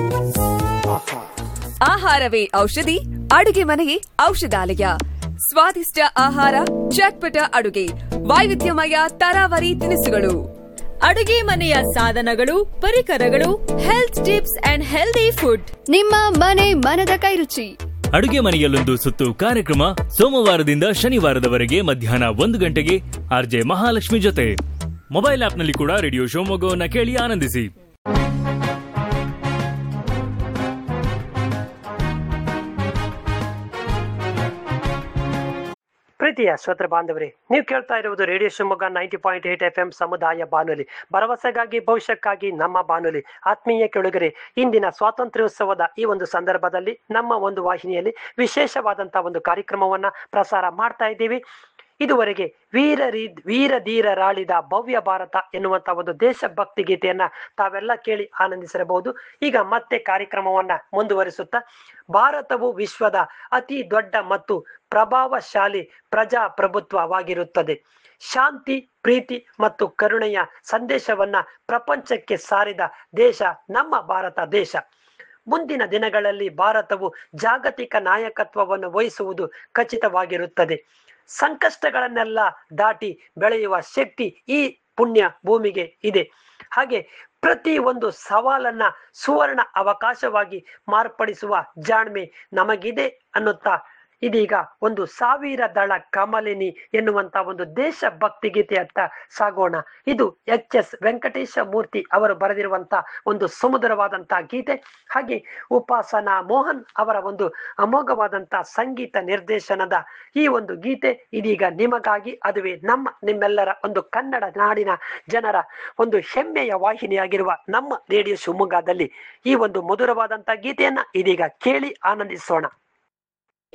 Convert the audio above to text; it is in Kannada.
ಆಹಾರವೇ ಔಷಧಿ ಅಡುಗೆ ಮನೆಯೇ ಔಷಧಾಲಯ ಸ್ವಾದಿಷ್ಟ ಆಹಾರ ಚಟ್ಪಟ ಅಡುಗೆ ವೈವಿಧ್ಯಮಯ ತರಾವರಿ ತಿನಿಸುಗಳು ಅಡುಗೆ ಮನೆಯ ಸಾಧನಗಳು ಪರಿಕರಗಳು health tips and healthy food ನಿಮ್ಮ ಮನೆ ಮನದ ಕೈರುಚಿ ಅಡುಗೆ ಮನೆಯಲ್ಲೊಂದು ಸುತ್ತು ಕಾರ್ಯಕ್ರಮ ಸೋಮವಾರದಿಂದ ಶನಿವಾರದವರೆಗೆ ಮಧ್ಯಾಹ್ನ ಒಂದು ಗಂಟೆಗೆ ಆರ್ಜೆ ಮಹಾಲಕ್ಷ್ಮಿ ಜೊತೆ ಮೊಬೈಲ್ ಆಪ್ನಲ್ಲಿ ಕೂಡ ರೇಡಿಯೋ ಶಿವಮೊಗ್ಗವನ್ನ ಕೇಳಿ ಆನಂದಿಸಿ ಪ್ರೀತಿಯ ಶ್ರೋತೃ ಬಾಂಧವರೇ ನೀವು ಕೇಳ್ತಾ ಇರುವುದು radio Shivamogga ninety point eight F M ಸಮುದಾಯ ಬಾನುಲಿ ಭರವಸೆಗಾಗಿ ಭವಿಷ್ಯಕ್ಕಾಗಿ ನಮ್ಮ ಬಾನುಲಿ ಆತ್ಮೀಯ ಕೆಳಗರೆ ಇಂದಿನ ಸ್ವಾತಂತ್ರ್ಯೋತ್ಸವದ ಈ ಒಂದು ಸಂದರ್ಭದಲ್ಲಿ ನಮ್ಮ ಒಂದು ವಾಹಿನಿಯಲ್ಲಿ ವಿಶೇಷವಾದಂತಹ ಒಂದು ಕಾರ್ಯಕ್ರಮವನ್ನ ಪ್ರಸಾರ ಮಾಡ್ತಾ ಇದ್ದೀವಿ ಇದುವರೆಗೆ ವೀರ ವೀರ ಧೀರರಾಳಿದ ಭವ್ಯ ಭಾರತ ಎನ್ನುವಂತ ಒಂದು ದೇಶಭಕ್ತಿ ಗೀತೆಯನ್ನ ತಾವೆಲ್ಲ ಕೇಳಿ ಆನಂದಿಸಿರಬಹುದು ಈಗ ಮತ್ತೆ ಕಾರ್ಯಕ್ರಮವನ್ನ ಮುಂದುವರಿಸುತ್ತಾ ಭಾರತವು ವಿಶ್ವದ ಅತಿ ದೊಡ್ಡ ಮತ್ತು ಪ್ರಭಾವಶಾಲಿ ಪ್ರಜಾಪ್ರಭುತ್ವವಾಗಿರುತ್ತದೆ ಶಾಂತಿ ಪ್ರೀತಿ ಮತ್ತು ಕರುಣೆಯ ಸಂದೇಶವನ್ನ ಪ್ರಪಂಚಕ್ಕೆ ಸಾರಿದ ದೇಶ ನಮ್ಮ ಭಾರತ ದೇಶ ಮುಂದಿನ ದಿನಗಳಲ್ಲಿ ಭಾರತವು ಜಾಗತಿಕ ನಾಯಕತ್ವವನ್ನು ವಹಿಸುವುದು ಖಚಿತವಾಗಿರುತ್ತದೆ ಸಂಕಷ್ಟಗಳನ್ನೆಲ್ಲ ದಾಟಿ ಬೆಳೆಯುವ ಶಕ್ತಿ ಈ ಪುಣ್ಯ ಭೂಮಿಗೆ ಇದೆ ಹಾಗೆ ಪ್ರತಿ ಒಂದು ಸವಾಲನ್ನ ಸುವರ್ಣ ಅವಕಾಶವಾಗಿ ಮಾರ್ಪಡಿಸುವ ಜಾಣ್ಮೆ ನಮಗಿದೆ ಅನ್ನುತ್ತಾ ಇದೀಗ ಒಂದು ಸಾವಿರ ದಳ ಕಮಲಿನಿ ಎನ್ನುವಂತ ಒಂದು ದೇಶಭಕ್ತಿ ಗೀತೆಯತ್ತ ಸಾಗೋಣ ಇದು ಎಚ್ ಎಸ್ ವೆಂಕಟೇಶ ಮೂರ್ತಿ ಅವರು ಬರೆದಿರುವಂತ ಒಂದು ಸುಮಧುರವಾದಂತಹ ಗೀತೆ ಹಾಗೆ ಉಪಾಸನಾ ಮೋಹನ್ ಅವರ ಒಂದು ಅಮೋಘವಾದಂತ ಸಂಗೀತ ನಿರ್ದೇಶನದ ಈ ಒಂದು ಗೀತೆ ಇದೀಗ ನಿಮಗಾಗಿ ಅದುವೇ ನಮ್ಮ ನಿಮ್ಮೆಲ್ಲರ ಒಂದು ಕನ್ನಡ ನಾಡಿನ ಜನರ ಒಂದು ಹೆಮ್ಮೆಯ ವಾಹಿನಿಯಾಗಿರುವ ನಮ್ಮ ರೇಡಿಯೋ ಶಿವಮೊಗ್ಗದಲ್ಲಿ ಈ ಒಂದು ಮಧುರವಾದಂತ ಗೀತೆಯನ್ನ ಇದೀಗ ಕೇಳಿ ಆನಂದಿಸೋಣ